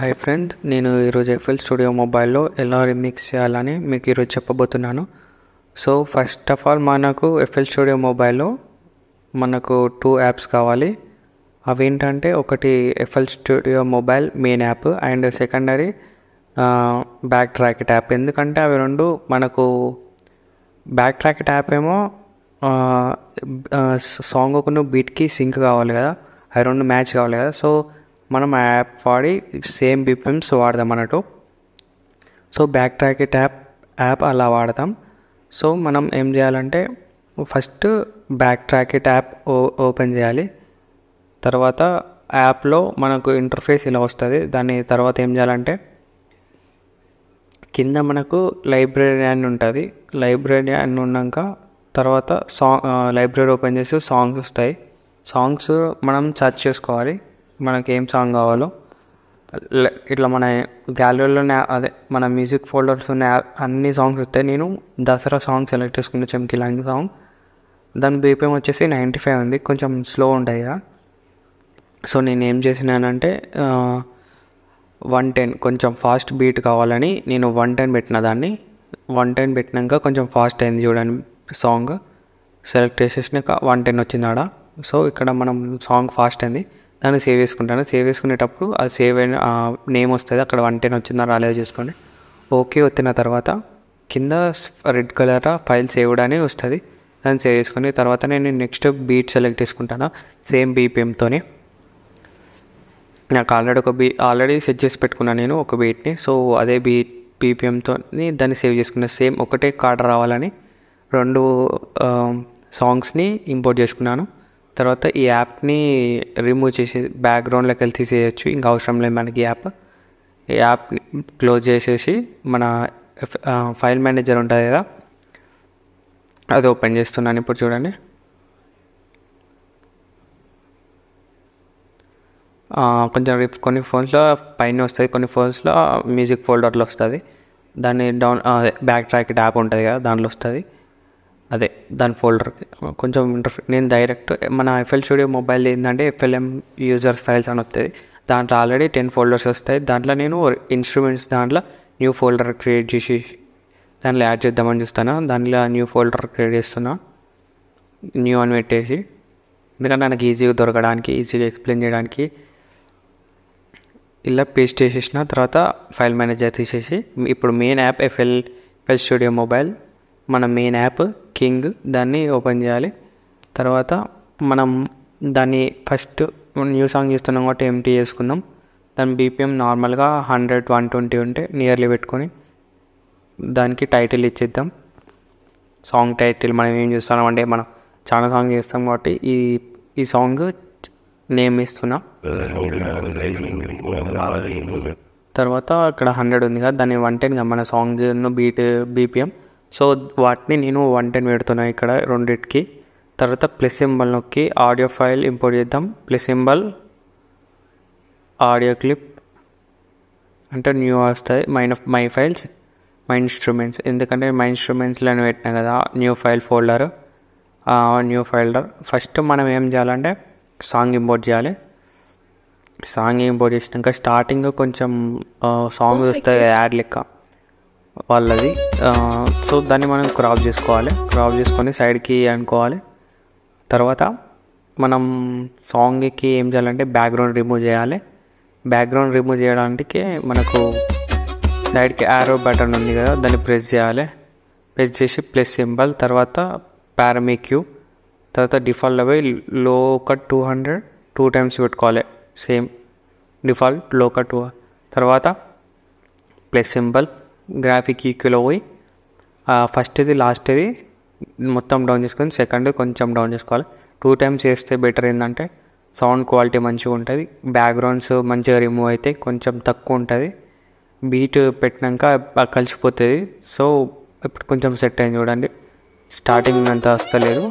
Hi friends నేను ఈరోజు FL studio మొబైల్లో ఎలా రిమిక్స్ చేయాలని మీకు ఈరోజు చెప్పబోతున్నాను సో ఫస్ట్ ఆఫ్ ఆల్ మనకు ఎఫ్ఎల్ స్టూడియో మొబైల్లో మనకు టూ యాప్స్ కావాలి అవి ఏంటంటే ఒకటి FL studio mobile main app and secondary backtrackit app ఎందుకంటే అవి రెండు మనకు బ్యాక్ ట్రాకెట్ యాప్ ఏమో సాంగ్ ఒక బీట్కి సింక్ కావాలి కదా అవి రెండు మ్యాచ్ కావాలి కదా సో మనం ఆ యాప్ వాడి సేమ్ బీపీఎమ్స్ వాడదాం అన్నట్టు so backtrackit app app అలా వాడతాం సో మనం ఏం చేయాలంటే ఫస్ట్ బ్యాక్ ట్రాకెట్ యాప్ ఓ ఓపెన్ చేయాలి తర్వాత యాప్లో మనకు ఇంటర్ఫేస్ ఇలా వస్తుంది దాని తర్వాత ఏం చేయాలంటే కింద మనకు లైబ్రరీ అని ఉంటుంది లైబ్రరీ అని ఉన్నాక తర్వాత సాంగ్ లైబ్రరీ ఓపెన్ చేసి సాంగ్స్ వస్తాయి సాంగ్స్ మనం సెర్చ్ చేసుకోవాలి మనకి ఏం సాంగ్ కావాలో ఇట్లా మన గ్యాలరీలోనే అదే మన మ్యూజిక్ ఫోల్డర్స్ ఉన్న అన్ని సాంగ్స్ వస్తాయి నేను దసరా సాంగ్ సెలెక్ట్ చేసుకున్న చెంకిలాంగి సాంగ్ దాని బీపీఎం వచ్చేసి నైంటీ ఫైవ్ ఉంది కొంచెం స్లో ఉంటాయి కదా సో నేను ఏం చేసినానంటే వన్ టెన్ కొంచెం ఫాస్ట్ బీట్ కావాలని నేను వన్ టెన్ పెట్టిన దాన్ని వన్ టెన్ పెట్టినాక కొంచెం ఫాస్ట్ అయింది చూడండి సాంగ్ సెలెక్ట్ చేసేసినాక వన్ టెన్ వచ్చింది ఆడ సో ఇక్కడ మనం సాంగ్ ఫాస్ట్ అయింది దాన్ని సేవ్ చేసుకుంటాను సేవ్ చేసుకునేటప్పుడు అది సేవ్ అయిన నేమ్ వస్తుంది అక్కడ వన్ టెన్ వచ్చిందా రాలేదు చూసుకోండి ఓకే వచ్చిన తర్వాత కింద రెడ్ కలర్ ఫైల్ సేవ్డ్ అని వస్తుంది దాన్ని సేవ్ చేసుకుని తర్వాత నేను నెక్స్ట్ బీట్ సెలెక్ట్ చేసుకుంటాను సేమ్ బీపీఎంతోని నాకు ఆల్రెడీ ఒక బీ ఆల్రెడీ సెట్ చేసి పెట్టుకున్నాను నేను ఒక బీట్ని సో అదే బీట్ బీపీఎంతో దాన్ని సేవ్ చేసుకున్నా సేమ్ ఒకటే కార్డ్ రావాలని రెండు సాంగ్స్ని ఇంపోర్ట్ చేసుకున్నాను తర్వాత ఈ యాప్ని రిమూవ్ చేసి బ్యాక్గ్రౌండ్లోకి వెళ్ళి తీసేయచ్చు ఇంకా అవసరం లేదు మనకి యాప్ ఈ యాప్ని క్లోజ్ చేసేసి మన ఫైల్ మేనేజర్ ఉంటుంది కదా అది ఓపెన్ చేస్తున్నాను ఇప్పుడు చూడండి కొంచెం కొన్ని ఫోన్స్లో పైన వస్తుంది కొన్ని ఫోన్స్లో మ్యూజిక్ ఫోల్డర్లో వస్తుంది దాన్ని డౌన్ అదే బ్యాక్ ట్రాక్ యాప్ ఉంటుంది కదా దాంట్లో వస్తుంది అదే దాని ఫోల్డర్ కొంచెం ఇంటర్ఫే నేను డైరెక్ట్ మన ఎఫ్ఎల్ స్టూడియో మొబైల్ ఏంటంటే ఎఫ్ఎల్ఎం యూజర్స్ ఫైల్స్ అని వస్తుంది దాంట్లో ఆల్రెడీ టెన్ ఫోల్డర్స్ వస్తాయి దాంట్లో నేను ఇన్స్ట్రుమెంట్స్ దాంట్లో న్యూ ఫోల్డర్ క్రియేట్ చేసి దాంట్లో యాడ్ చేద్దామని చూస్తాను దాంట్లో న్యూ ఫోల్డర్ క్రియేట్ చేస్తున్నా న్యూ అని పెట్టేసి ఎందుకంటే నాకు ఈజీగా దొరకడానికి ఈజీగా ఎక్స్ప్లెయిన్ చేయడానికి ఇలా పేస్ట్ చేసేసిన తర్వాత ఫైల్ మేనేజర్ తీసేసి ఇప్పుడు main app FL FL studio mobile మన మెయిన్ యాప్ కింగ్ దాన్ని ఓపెన్ చేయాలి తర్వాత మనం దాన్ని ఫస్ట్ న్యూ సాంగ్ చేస్తున్నాం కాబట్టి ఎంటీ చేసుకుందాం దాని బీపీఎం నార్మల్గా హండ్రెడ్ వన్ ట్వంటీ ఉంటే నియర్లీ పెట్టుకొని దానికి టైటిల్ ఇచ్చేద్దాం సాంగ్ టైటిల్ మనం ఏం చేస్తున్నాం అంటే మనం చాలా సాంగ్ చేస్తాం కాబట్టి ఈ ఈ సాంగ్ నేమ్ ఇస్తున్నా తర్వాత ఇక్కడ హండ్రెడ్ ఉంది కదా దాన్ని వన్ టెన్ మన సాంగ్ బీట్ బీపీఎం సో వాటిని నేను వన్ టెన్ పెడుతున్నా ఇక్కడ రెండింటికి తర్వాత ప్లస్ సింబల్ నొక్కి ఆడియో ఫైల్ ఇంపోర్ట్ చేద్దాం ప్లస్ సింబల్ ఆడియో క్లిప్ అంటే న్యూ వస్తాయి mine my files my instruments ఎందుకంటే మై ఇన్స్ట్రుమెంట్స్లో పెట్టినా కదా new file folder new folder first మనం ఏం చేయాలంటే సాంగ్ ఇంపోర్ట్ చేయాలి సాంగ్ ఇంపోర్ట్ చేసినాక స్టార్టింగ్ కొంచెం సాంగ్ వస్తుంది యాడ్ లెక్క వాళ్ళది సో దాన్ని మనం క్రాప్ చేసుకోవాలి క్రాప్ చేసుకొని సైడ్కి అనుకోవాలి తర్వాత మనం సాంగ్కి ఏం చేయాలంటే బ్యాక్గ్రౌండ్ రిమూవ్ చేయాలి బ్యాక్గ్రౌండ్ రిమూవ్ చేయడానికి మనకు సైడ్కి యారో బటన్ ఉంది కదా దాన్ని ప్రెస్ చేయాలి ప్రెస్ చేసి ప్లస్ సింబల్ తర్వాత పారమిక్యూ తర్వాత డిఫాల్ట్ పోయి లో ఒక టూ హండ్రెడ్ టూ టైమ్స్ పెట్టుకోవాలి సేమ్ డిఫాల్ట్ లో ఒక టూ తర్వాత ప్లస్ సింబల్ గ్రాఫిక్ ఈక్యూలో పోయి ఫస్ట్ది లాస్ట్ది మొత్తం డౌన్ చేసుకొని సెకండ్ కొంచెం డౌన్ చేసుకోవాలి టూ టైమ్స్ చేస్తే బెటర్ ఏంటంటే సౌండ్ క్వాలిటీ మంచిగా ఉంటుంది బ్యాక్గ్రౌండ్స్ మంచిగా రిమూవ్ అయితే కొంచెం తక్కువ ఉంటుంది బీట్ పెట్టినాక కలిసిపోతుంది సో ఇప్పుడు కొంచెం సెట్ అయింది చూడండి స్టార్టింగ్ అంతా వస్తలేదు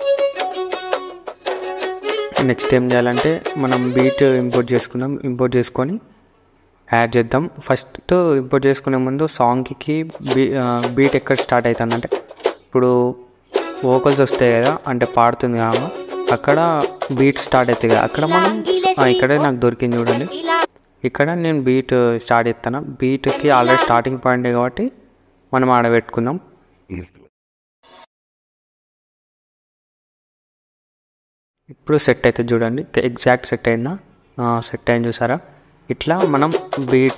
నెక్స్ట్ ఏం చేయాలంటే మనం బీట్ ఇంపోర్ట్ చేసుకుందాం ఇంపోర్ట్ చేసుకొని యాడ్ చేద్దాం ఫస్ట్ ఇంపోర్ట్ చేసుకునే ముందు సాంగ్కి బీ బీట్ ఎక్కడ స్టార్ట్ అవుతుందంటే ఇప్పుడు వోకల్స్ వస్తాయి కదా అంటే పాడుతుంది కదా అక్కడ బీట్ స్టార్ట్ అవుతాయి కదా అక్కడ మనం ఇక్కడే నాకు దొరికింది చూడండి ఇక్కడ నేను బీట్ స్టార్ట్ చేస్తాను బీట్కి ఆల్రెడీ స్టార్టింగ్ పాయింట్ కాబట్టి మనం ఆడ పెట్టుకుందాం ఇప్పుడు సెట్ అవుతుంది చూడండి ఎగ్జాక్ట్ సెట్ అయిందా సెట్ అయింది చూసారా ఇట్లా మనం బీట్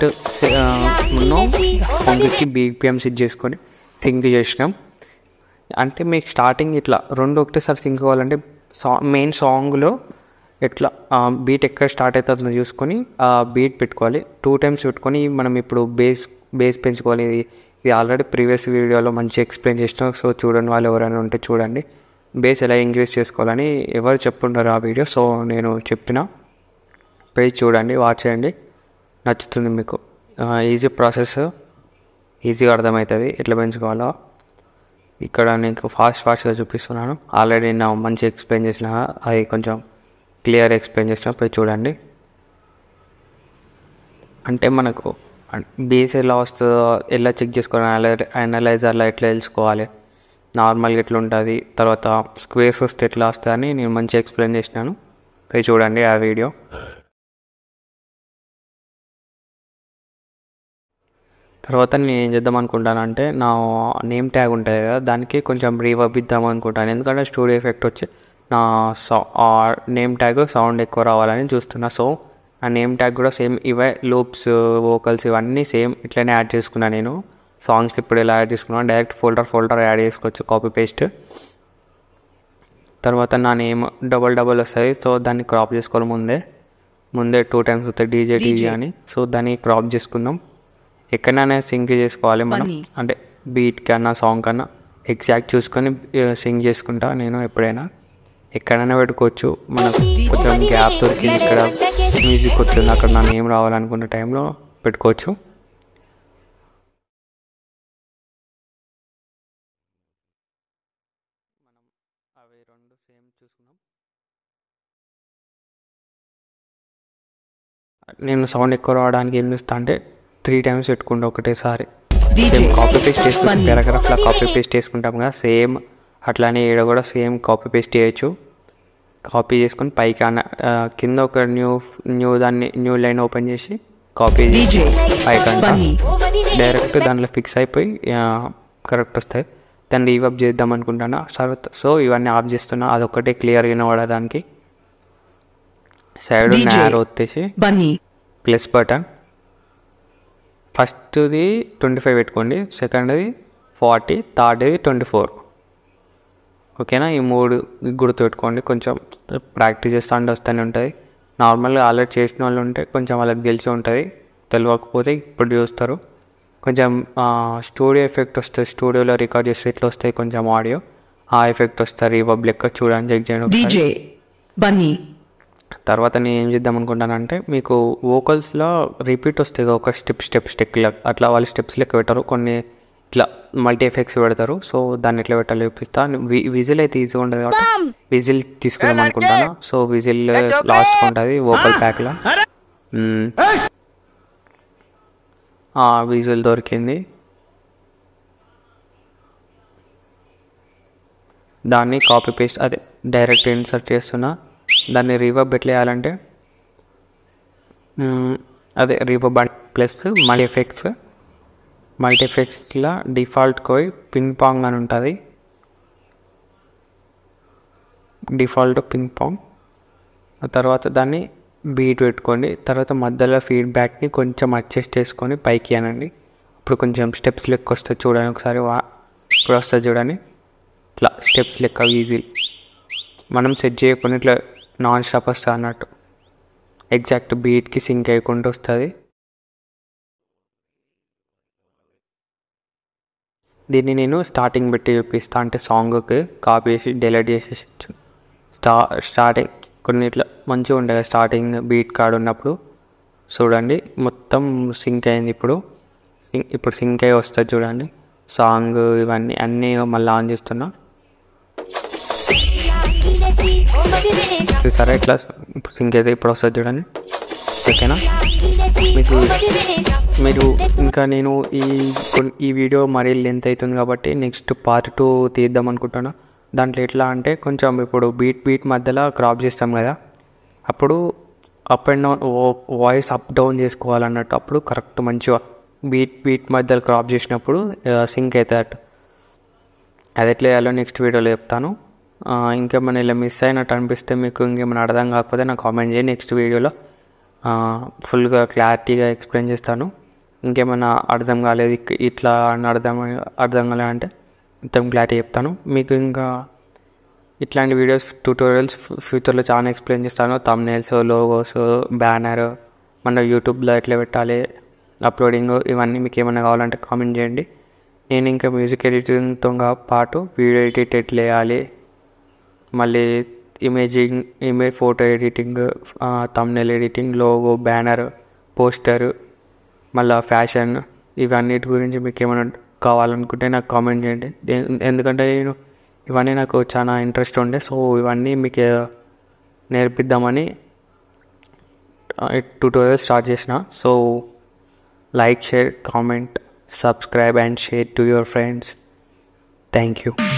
సాంగ్కి బీపీఎం సెట్ చేసుకొని సింక్ చేసినాం అంటే మీకు స్టార్టింగ్ ఇట్లా రెండు ఒకటేసారి సింక్ అవ్వాలంటే సా మెయిన్ సాంగ్లో ఎట్లా బీట్ ఎక్కడ స్టార్ట్ అవుతుందో చూసుకొని ఆ బీట్ పెట్టుకోవాలి టూ టైమ్స్ పెట్టుకొని మనం ఇప్పుడు బేస్ బేస్ పెంచుకోవాలి ఇది ఇది ఆల్రెడీ ప్రీవియస్ వీడియోలో మంచి ఎక్స్ప్లెయిన్ చేసినాం సో చూడండి వాళ్ళు ఎవరైనా ఉంటే చూడండి బేస్ ఎలా ఇంక్రీజ్ చేసుకోవాలని ఎవరు చెప్పుంటారు ఆ వీడియో సో నేను చెప్పిన పేజ్ చూడండి వాచ్ చేయండి నచ్చుతుంది మీకు ఈజీ ప్రాసెస్ ఈజీగా అర్థమవుతుంది ఎట్లా పెంచుకోవాలో ఇక్కడ నీకు ఫాస్ట్ ఫాస్ట్గా చూపిస్తున్నాను ఆల్రెడీ నేను మంచి ఎక్స్ప్లెయిన్ చేసిన అవి కొంచెం క్లియర్ ఎక్స్ప్లెయిన్ చేసిన పోయి చూడండి అంటే మనకు బేస్ ఎలా వస్తుందో ఎలా చెక్ చేసుకోవాలి అనలైజర్లో ఎట్లా తెలుసుకోవాలి నార్మల్గా ఎట్లా ఉంటుంది తర్వాత స్క్వేర్స్ వస్తే ఎట్లా వస్తుందని నేను మంచిగా ఎక్స్ప్లెయిన్ చేసినాను పోయి చూడండి ఆ వీడియో తర్వాత నేను ఏం చేద్దాం అనుకుంటానంటే నా నేమ్ ట్యాగ్ ఉంటుంది కదా దానికి కొంచెం రీవర్బ్ ఇద్దాం అనుకుంటాను ఎందుకంటే స్టూడియో ఎఫెక్ట్ వచ్చి నా సౌ నేమ్ ట్యాగ్ సౌండ్ ఎక్కువ రావాలని చూస్తున్నా సో ఆ నేమ్ ట్యాగ్ కూడా సేమ్ ఇవే లూప్స్ వోకల్స్ ఇవన్నీ సేమ్ ఇట్లనే యాడ్ చేసుకున్నా నేను సాంగ్స్ ఇప్పుడు ఎలా యాడ్ చేసుకున్నాను డైరెక్ట్ ఫోల్డర్ ఫోల్డర్ యాడ్ చేసుకోవచ్చు కాపీ పేస్ట్ తర్వాత నా నేమ్ డబల్ డబల్ వస్తుంది సో దాన్ని క్రాప్ చేసుకోవాలి ముందే ముందే టూ టైమ్స్ వస్తుంది డీజే డీజే అని సో దాన్ని క్రాప్ చేసుకుందాం ఎక్కడైనా సింక్ చేసుకోవాలి మనం Bunny. అంటే బీట్ కన్నా సాంగ్ కన్నా ఎగ్జాక్ట్ చూసుకొని సింగ్ చేసుకుంటా నేను ఎప్పుడైనా ఎక్కడైనా పెట్టుకోవచ్చు మనకు కొంచెం గ్యాప్ దొరికింది ఇక్కడ మ్యూజిక్ వచ్చింది అక్కడ నా నేమ్ రావాలనుకున్న టైంలో పెట్టుకోవచ్చు అవి రెండు సేమ్ చూసుకున్నాం నేను సౌండ్ ఎక్కువ రావడానికి ఏం చేస్తా అంటే త్రీ టైమ్స్ పెట్టుకుంటా ఒకటేసారి DJ సేమ్ కాపీ పేస్ట్ చేసుకుంటాం Bunny. పారాగ్రాఫ్లో కాపీ పేస్ట్ చేసుకుంటాం కదా సేమ్ అట్లానే ఈడ కూడా సేమ్ కాపీ పేస్ట్ చేయొచ్చు కాపీ చేసుకొని పైకి అన్న ఆ, కింద ఒక న్యూ న్యూ దాన్ని న్యూ లైన్ ఓపెన్ చేసి కాపీ DJ పైకి అంట Bunny. డైరెక్ట్ దాంట్లో ఫిక్స్ అయిపోయి కరెక్ట్ వస్తాయి దాన్ని రీవప్ చేద్దాం అనుకుంటున్నా సరే సో ఇవన్నీ ఆఫ్ చేస్తున్నా అదొక్కటే క్లియర్గా వినబడడానికి సైడ్ DJ. నేర్ వచ్చేసి bunny, ప్లస్ బటన్ ఫస్ట్ది ట్వంటీ ఫైవ్ పెట్టుకోండి సెకండ్ది ఫార్టీ థర్డ్ది ట్వంటీ ఫోర్ ఓకేనా ఈ మూడు గుర్తుపెట్టుకోండి కొంచెం ప్రాక్టీస్ చేస్తూ ఉంటే వస్తూనే ఉంటుంది నార్మల్గా ఆల్రెడీ చేసిన వాళ్ళు ఉంటే కొంచెం వాళ్ళకి తెలిసి ఉంటుంది తెలియకపోతే ఇప్పుడు చూస్తారు కొంచెం స్టూడియో ఎఫెక్ట్ వస్తుంది స్టూడియోలో రికార్డ్ చేస్తే ఇట్లా వస్తాయి కొంచెం ఆడియో ఆ ఎఫెక్ట్ వస్తుంది రీవబ్ లెక్క చూడండి చెక్ చేయండి ఒకసారి. DJ, bunny, తర్వాత నేను ఏం చేద్దాం అనుకుంటానంటే మీకు వోకల్స్లో రిపీట్ వస్తాయి కదా, ఒక స్టెప్ స్టెప్ స్టెక్ అట్లా వాళ్ళు స్టెప్స్ లెక్క పెట్టారు కొన్ని ఇట్లా మల్టీ ఎఫెక్ట్స్ పెడతారు సో దాన్ని ఎట్లా పెట్టాలి చూపిస్తా విజిల్ అయితే ఈజీగా ఉంటుంది కాబట్టి విజిల్ తీసుకుందాం అనుకుంటాను సో విజిల్ లాస్ట్ ఉంటుంది వోకల్ ప్యాక్లో విజిల్ దొరికింది దాన్ని కాపీ పేస్ట్ అదే డైరెక్ట్ ఇన్సర్ట్ చేస్తున్నా దాన్ని రీవర్బ్ ఎట్లా వేయాలంటే మ్మ్, అదే reverb plus multi effects multi ఎఫెక్ట్స్లో డిఫాల్ట్ కోయి పింగ్ పాంగ్ అని ఉంటుంది డిఫాల్ట్ పింగ్ పాంగ్ ఆ తర్వాత దాన్ని బీట్ పెట్టుకోండి తర్వాత మధ్యలో ఫీడ్బ్యాక్ని కొంచెం అడ్జస్ట్ చేసుకొని పైకి అనండి ఇప్పుడు కొంచెం స్టెప్స్ లెక్క వస్తుంది చూడండి ఒకసారి వా ఇప్పుడు వస్తుంది చూడండి ఇట్లా స్టెప్స్ లెక్క ఈజీ మనం సెట్ చేయకుండా ఇట్లా నాన్ స్టాప్ వస్తుంది అన్నట్టు ఎగ్జాక్ట్ బీట్కి సింక్ అయ్యకుండా వస్తుంది దీన్ని నేను స్టార్టింగ్ పెట్టి చూపిస్తా అంటే సాంగ్కి కాపీ చేసి డెలీట్ చేసేసి స్టా స్టార్టింగ్ కొన్ని ఇట్లా మంచిగా ఉంటుంది స్టార్టింగ్ బీట్ కార్డ్ ఉన్నప్పుడు చూడండి మొత్తం సింక్ అయింది ఇప్పుడు ఇం- ఇప్పుడు సింక్ అయ్యి వస్తుంది చూడండి సాంగ్ ఇవన్నీ అన్నీ మళ్ళీ ఆన్ చేస్తున్నా సరే ఇట్లా ఇప్పుడు సింక్ అయితే ఇప్పుడు వస్తుంది చూడండి ఓకేనా మీకు మీరు ఇంకా నేను ఈ కొన్- ఈ వీడియో మరీ లెంత్ అవుతుంది కాబట్టి నెక్స్ట్ పార్ట్ టూ తీద్దాం అనుకుంటున్నా దాంట్లో ఎట్లా అంటే కొంచెం ఇప్పుడు బీట్ బీట్ మధ్యలో క్రాప్ చేస్తాం కదా అప్పుడు up and down voice up down చేసుకోవాలన్నట్టు అప్పుడు కరెక్ట్ మంచిగా బీట్ బీట్ మధ్యలో క్రాప్ చేసినప్పుడు సింక్ అవుతాయట అది ఎట్లా చేయాలో నెక్స్ట్ వీడియోలో చెప్తాను ఆ, ఇంకేమైనా ఇలా మిస్ అయినట్టు అనిపిస్తే మీకు ఇంకేమైనా అర్థం కాకపోతే నాకు కామెంట్ చేయండి నెక్స్ట్ వీడియోలో ఫుల్గా క్లారిటీగా ఎక్స్ప్లెయిన్ చేస్తాను ఇంకేమైనా అర్థం కాలేదు ఇక్- ఇట్లా అని అర్థం అర్థం కాలేదు అంటే మొత్తం క్లారిటీ చెప్తాను మీకు ఇంకా ఇట్లాంటి వీడియోస్ ట్యూటోరియల్స్ ఫ్యూచర్లో చాలా ఎక్స్ప్లెయిన్ చేస్తాను తమ్నేల్స్ లోగోస్ బ్యానర్ మన యూట్యూబ్లో ఎట్లా పెట్టాలి అప్లోడింగ్ ఇవన్నీ మీకు ఏమైనా కావాలంటే కామెంట్ చేయండి నేను ఇంకా మ్యూజిక్ ఎడిటింగ్తో పాటు వీడియో ఎడిట్ ఎట్లా వేయాలి మళ్ళీ imaging image photo editing thumbnail editing logo banner poster మళ్ళీ ఫ్యాషన్ ఇవన్నిటి గురించి మీకు ఏమైనా కావాలనుకుంటే నాకు కామెంట్ చేయండి దే- ఎందుకంటే నేను ఇవన్నీ నాకు చాలా ఇంట్రెస్ట్ ఉండే సో ఇవన్నీ మీకు నేర్పిద్దామని ట్యూటోరియల్ స్టార్ట్ చేసిన so like share comment subscribe and share to your friends thank you